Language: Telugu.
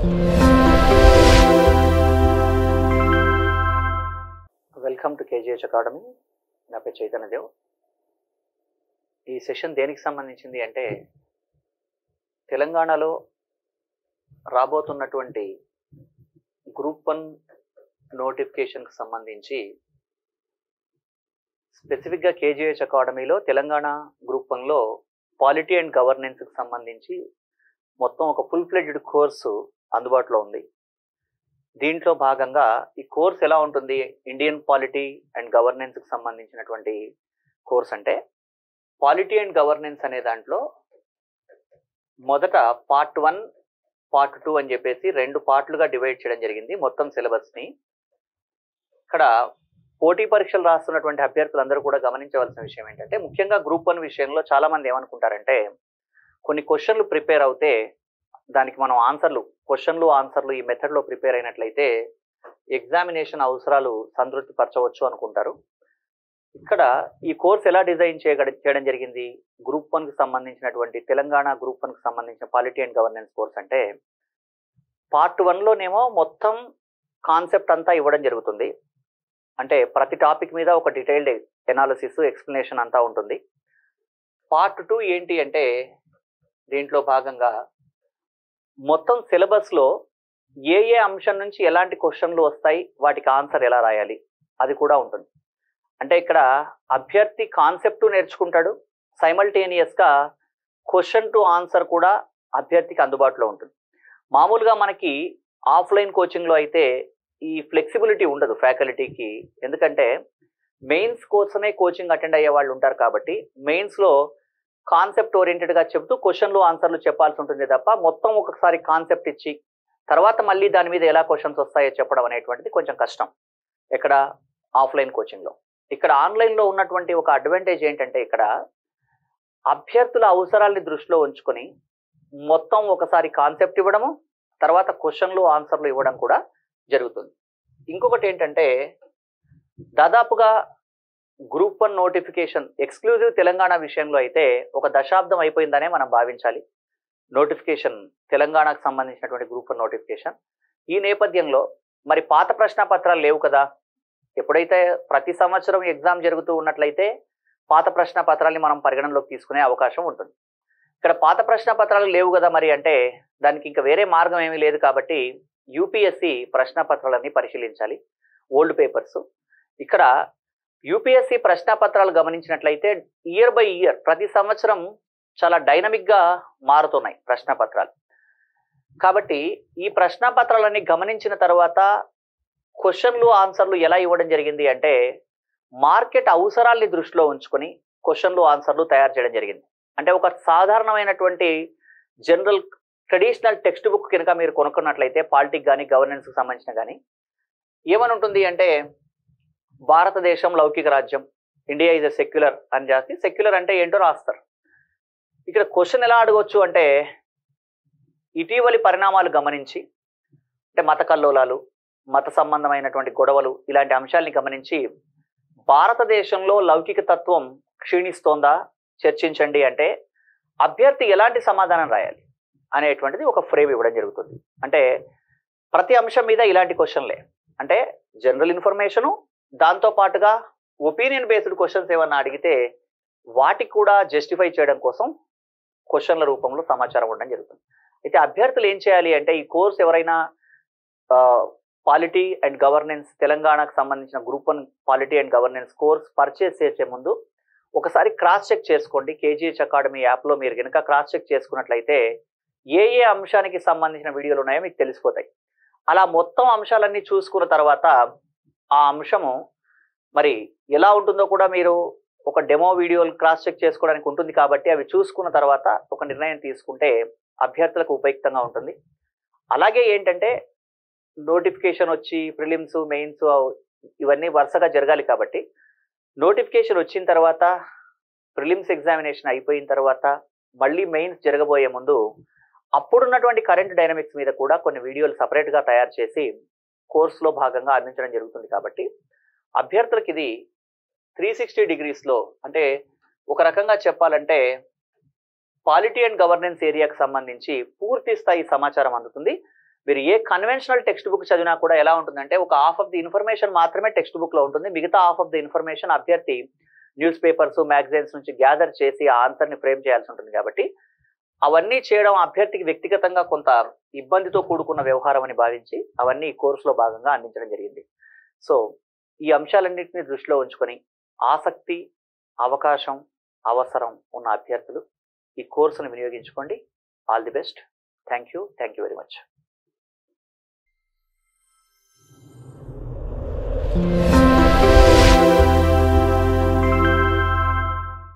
వెల్కమ్ టు కేజీహెచ్ అకాడమీ నా పేరు చైతన్యదేవ్ ఈ సెషన్ దేనికి సంబంధించింది అంటే తెలంగాణలో రాబోతున్నటువంటి గ్రూప్ వన్ నోటిఫికేషన్కి సంబంధించి స్పెసిఫిక్గా కేజీహెచ్ అకాడమీలో తెలంగాణ గ్రూప్ వన్లో పాలిటీ అండ్ గవర్నెన్స్కి సంబంధించి మొత్తం ఒక ఫుల్ ఫ్లెడ్జ్డ్ కోర్సు అందుబాటులో ఉంది దీంట్లో భాగంగా ఈ కోర్స్ ఎలా ఉంటుంది ఇండియన్ పాలిటీ అండ్ గవర్నెన్స్కి సంబంధించినటువంటి కోర్స్ అంటే పాలిటీ అండ్ గవర్నెన్స్ అనే దాంట్లో మొదట పార్ట్ వన్ పార్ట్ టూ అని చెప్పేసి రెండు పార్ట్లుగా డివైడ్ చేయడం జరిగింది మొత్తం సిలబస్ని ఇక్కడ పోటీ పరీక్షలు రాస్తున్నటువంటి అభ్యర్థులందరూ కూడా గమనించవలసిన విషయం ఏంటంటే ముఖ్యంగా గ్రూప్ వన్ విషయంలో చాలా మంది ఏమనుకుంటారంటే కొన్ని క్వశ్చన్లు ప్రిపేర్ అవుతే దానికి మనం ఆన్సర్లు క్వశ్చన్లు ఆన్సర్లు ఈ మెథడ్లో ప్రిపేర్ అయినట్లయితే ఎగ్జామినేషన్ అవసరాలు సంతృప్తి పరచవచ్చు అనుకుంటారు ఇక్కడ ఈ కోర్స్ ఎలా డిజైన్ చేయగ చేయడం జరిగింది గ్రూప్ వన్కి సంబంధించినటువంటి తెలంగాణ గ్రూప్ వన్కి సంబంధించిన పాలిటీ అండ్ గవర్నెన్స్ కోర్స్ అంటే పార్ట్ వన్లోనేమో మొత్తం కాన్సెప్ట్ అంతా ఇవ్వడం జరుగుతుంది అంటే ప్రతి టాపిక్ మీద ఒక డీటెయిల్డ్ ఎనాలిసిస్ ఎక్స్ప్లెనేషన్ అంతా ఉంటుంది పార్ట్ టూ ఏంటి అంటే దీంట్లో భాగంగా మొత్తం సిలబస్లో ఏ ఏ అంశం నుంచి ఎలాంటి క్వశ్చన్లు వస్తాయి వాటికి ఆన్సర్ ఎలా రాయాలి అది కూడా ఉంటుంది అంటే ఇక్కడ అభ్యర్థి కాన్సెప్ట్ నేర్చుకుంటాడు సైమల్టేనియస్గా క్వశ్చన్ టు ఆన్సర్ కూడా అభ్యర్థికి అందుబాటులో ఉంటుంది మామూలుగా మనకి ఆఫ్లైన్ కోచింగ్లో అయితే ఈ ఫ్లెక్సిబిలిటీ ఉండదు ఫ్యాకల్టీకి ఎందుకంటే మెయిన్స్ కోసమే కోచింగ్ అటెండ్ అయ్యే వాళ్ళు ఉంటారు కాబట్టి మెయిన్స్లో కాన్సెప్ట్ ఓరియంటెడ్గా చెబుతూ క్వశ్చన్లు ఆన్సర్లు చెప్పాల్సి ఉంటుంది తప్ప మొత్తం ఒకసారి కాన్సెప్ట్ ఇచ్చి తర్వాత మళ్ళీ దాని మీద ఎలా క్వశ్చన్స్ వస్తాయో చెప్పడం అనేటువంటిది కొంచెం కష్టం ఇక్కడ ఆఫ్లైన్ కోచింగ్లో ఇక్కడ ఆన్లైన్లో ఉన్నటువంటి ఒక అడ్వాంటేజ్ ఏంటంటే ఇక్కడ అభ్యర్థుల అవసరాల్ని దృష్టిలో ఉంచుకొని మొత్తం ఒకసారి కాన్సెప్ట్ ఇవ్వడము తర్వాత క్వశ్చన్లు ఆన్సర్లు ఇవ్వడం కూడా జరుగుతుంది ఇంకొకటి ఏంటంటే దాదాపుగా group one notification exclusive Telangana విషయంలో అయితే ఒక దశాబ్దం అయిపోయిందనే మనం భావించాలి నోటిఫికేషన్ తెలంగాణకు సంబంధించినటువంటి గ్రూప్ వన్ నోటిఫికేషన్ ఈ నేపథ్యంలో మరి పాత ప్రశ్న పత్రాలు లేవు కదా ఎప్పుడైతే ప్రతి సంవత్సరం ఎగ్జామ్ జరుగుతూ ఉన్నట్లయితే పాత ప్రశ్న పత్రాల్ని మనం పరిగణనలోకి తీసుకునే అవకాశం ఉంటుంది ఇక్కడ పాత ప్రశ్న పత్రాలు లేవు కదా మరి అంటే దానికి ఇంకా వేరే మార్గం ఏమీ లేదు కాబట్టి యూపీఎస్సి ప్రశ్న పత్రాలన్నీ పరిశీలించాలి ఓల్డ్ పేపర్స్ ఇక్కడ యూపీఎస్సి ప్రశ్న పత్రాలు గమనించినట్లయితే ఇయర్ బై ఇయర్ ప్రతి సంవత్సరం చాలా డైనమిక్గా మారుతున్నాయి ప్రశ్న పత్రాలు కాబట్టి ఈ ప్రశ్న పత్రాలన్నీ గమనించిన తర్వాత క్వశ్చన్లు ఆన్సర్లు ఎలా ఇవ్వడం జరిగింది అంటే మార్కెట్ అవసరాల్ని దృష్టిలో ఉంచుకొని క్వశ్చన్లు ఆన్సర్లు తయారు చేయడం జరిగింది అంటే ఒక సాధారణమైనటువంటి జనరల్ ట్రెడిషనల్ టెక్స్ట్ బుక్ కనుక మీరు కొనుక్కున్నట్లయితే పాలిటిక్ కానీ గవర్నెన్స్కి సంబంధించిన కానీ ఏమని ఉంటుంది అంటే భారతదేశం లౌకిక రాజ్యం ఇండియా ఈజ్ ఎ సెక్యులర్ అని చేసి సెక్యులర్ అంటే ఏంటో రాస్తారు ఇక్కడ క్వశ్చన్ ఎలా అడగవచ్చు అంటే ఇటీవలి పరిణామాలు గమనించి అంటే మత కల్లోలాలు మత సంబంధమైనటువంటి గొడవలు ఇలాంటి అంశాలని గమనించి భారతదేశంలో లౌకిక తత్వం క్షీణిస్తోందా చర్చించండి అంటే అభ్యర్థి ఎలాంటి సమాధానం రాయాలి అనేటువంటిది ఒక ఫ్రేమ్ ఇవ్వడం జరుగుతుంది అంటే ప్రతి అంశం మీద ఇలాంటి క్వశ్చన్లే అంటే జనరల్ ఇన్ఫర్మేషను దాంతో పాటుగా ఒపీనియన్ బేస్డ్ క్వశ్చన్స్ ఏమన్నా అడిగితే వాటికి కూడా జస్టిఫై చేయడం కోసం క్వశ్చన్ల రూపంలో సమాచారం ఉండడం జరుగుతుంది అయితే అభ్యర్థులు ఏం చేయాలి అంటే ఈ కోర్స్ ఎవరైనా పాలిటీ అండ్ గవర్నెన్స్ తెలంగాణకు సంబంధించిన group one polity and governance course purchase చేసే ముందు ఒకసారి క్రాస్ చెక్ చేసుకోండి కేజీహెచ్ అకాడమీ యాప్లో మీరు కనుక క్రాస్ చెక్ చేసుకున్నట్లయితే ఏ ఏ అంశానికి సంబంధించిన వీడియోలు ఉన్నాయో మీకు తెలిసిపోతాయి అలా మొత్తం అంశాలన్నీ చూసుకున్న తర్వాత ఆ అంశము మరి ఎలా ఉంటుందో కూడా మీరు ఒక డెమో వీడియోలు క్రాస్ చెక్ చేసుకోవడానికి ఉంటుంది కాబట్టి అవి చూసుకున్న తర్వాత ఒక నిర్ణయం తీసుకుంటే అభ్యర్థులకు ఉపయుక్తంగా ఉంటుంది అలాగే ఏంటంటే నోటిఫికేషన్ వచ్చి ప్రిలిమ్స్ మెయిన్స్ ఇవన్నీ వరుసగా జరగాలి కాబట్టి నోటిఫికేషన్ వచ్చిన తర్వాత ప్రిలిమ్స్ ఎగ్జామినేషన్ అయిపోయిన తర్వాత మళ్ళీ మెయిన్స్ జరగబోయే ముందు అప్పుడున్నటువంటి కరెంట్ డైనమిక్స్ మీద కూడా కొన్ని వీడియోలు సపరేట్గా తయారు చేసి కోర్సులో భాగంగా అందించడం జరుగుతుంది కాబట్టి అభ్యర్థులకు ఇది త్రీ సిక్స్టీ డిగ్రీస్లో అంటే ఒక రకంగా చెప్పాలంటే పాలిటీ అండ్ గవర్నెన్స్ ఏరియాకి సంబంధించి పూర్తి స్థాయి సమాచారం అందుతుంది మీరు ఏ కన్వెన్షనల్ టెక్స్ట్ బుక్ చదివినా కూడా ఎలా ఉంటుందంటే ఒక హాఫ్ ఆఫ్ ది ఇన్ఫర్మేషన్ మాత్రమే టెక్స్ట్ బుక్ లో ఉంటుంది మిగతా హాఫ్ ఆఫ్ ది ఇన్ఫర్మేషన్ అభ్యర్థి న్యూస్ పేపర్స్ మ్యాగజైన్స్ నుంచి గ్యాదర్ చేసి ఆ ఆన్సర్ని ఫ్రేమ్ చేయాల్సి ఉంటుంది కాబట్టి అవన్నీ చేయడం అభ్యర్థికి వ్యక్తిగతంగా కొంత ఇబ్బందితో కూడుకున్న వ్యవహారం అని భావించి అవన్నీ ఈ కోర్సులో భాగంగా అందించడం జరిగింది సో ఈ అంశాలన్నింటినీ దృష్టిలో ఉంచుకొని ఆసక్తి అవకాశం అవసరం ఉన్న అభ్యర్థులు ఈ కోర్సును వినియోగించుకోండి all the best thank you thank you very much